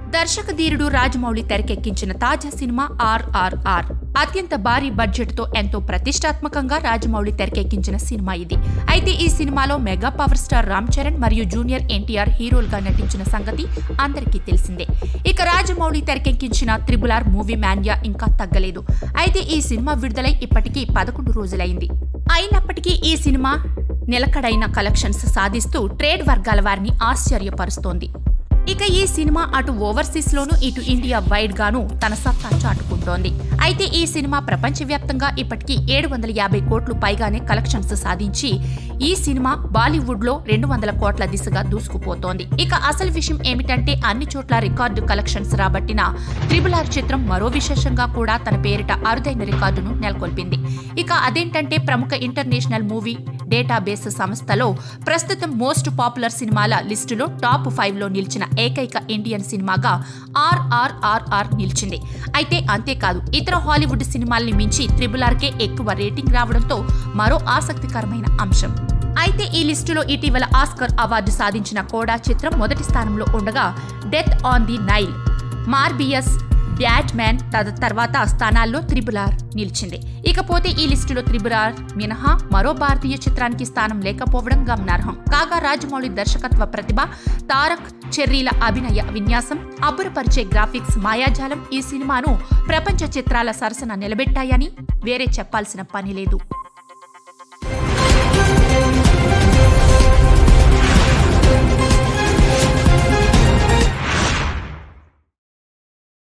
దర్శక ధీరుడు రాజమౌళి తెరకెక్కించిన తాజా సినిమా ఆర్ఆర్ఆర్ అత్యంత భారీ బడ్జెట్ తో ఎంతో ప్రతిష్టాత్మకంగా రాజమౌళి తెరకెక్కించిన సినిమా ఇది అయితే ఈ సినిమాలో mega power star Ram Charan మరియు జూనియర్ ఎన్టీఆర్ హీరోలుగా నటించిన సంగతి అందరికీ తెలిసిందే ఇక రాజమౌళి తెరకెక్కించిన త్రిబుల్ ఆర్ మూవీ మాన్యా ఇంకా తగ్గలేదు అయితే ఈ సినిమా విడుదలై ఇప్పటికీ పదకొండు రోజులైంది అయినప్పటికీ ఈ సినిమా నిలకడైన కలెక్షన్స్ సాధిస్తూ ట్రేడ్ వర్గాల వారిని ఆశ్చర్యపరుస్తోంది ఇక ఈ సినిమా అటు ఓవర్సీస్ లోను ఇటు ఇండియా వైడ్ గాను తన సత్తా చాటుకుంటోంది అయితే ఈ సినిమా ప్రపంచవ్యాప్తంగా ఇప్పటికీ ఏడు వందల యాభై కోట్లు పైగానే కలెక్షన్స్ సాధించి ఈ సినిమా బాలీవుడ్ లో రెండు వందల కోట్ల దిశగా దూసుకుపోతోంది ఇక అసలు విషయం ఏమిటంటే అన్ని చోట్ల రికార్డు కలెక్షన్స్ రాబట్టిన ట్రిబుల్ ఆర్ చిత్రం మరో విశేషంగా కూడా తన పేరిట అరుదైన రికార్డును నెలకొల్పింది ఇక అదేంటంటే ప్రముఖ ఇంటర్నేషనల్ మూవీ డేటాబేస్ సంస్థలో ప్రస్తుతం మోస్ట్ పాపులర్ సినిమాల లిస్టులో టాప్ ఫైవ్ లో నిలిచిన ఏకైక ఇండియన్ సినిమాగా ఆర్ఆర్ఆర్ఆర్ నిలిచింది అయితే అంతేకాదు ఇతర హాలీవుడ్ సినిమాల్ని మించి త్రిబుల్ ఆర్కే ఎక్కువ రేటింగ్ రావడంతో మరో ఆసక్తికరమైన అంశం అయితే ఈ లిస్టులో ఇటీవల ఆస్కర్ అవార్డు సాధించిన కోడా చిత్రం మొదటి స్థానంలో ఉండగా death on the Nile Morbius Batman తద తర్వాత స్థానాల్లో త్రిబులార్ నిలిచింది ఇకపోతే ఈ లిస్టులో త్రిబులార్ మినహా మరో భారతీయ చిత్రానికి స్థానం లేకపోవడం గమనార్హం కాగా రాజమౌళి దర్శకత్వ ప్రతిభ తారక్ చెర్రీల అభినయ విన్యాసం అబ్బురపరిచే గ్రాఫిక్స్ మాయాజాలం ఈ సినిమాను ప్రపంచ చిత్రాల సరసన నిలబెట్టాయని వేరే చెప్పాల్సిన పని లేదు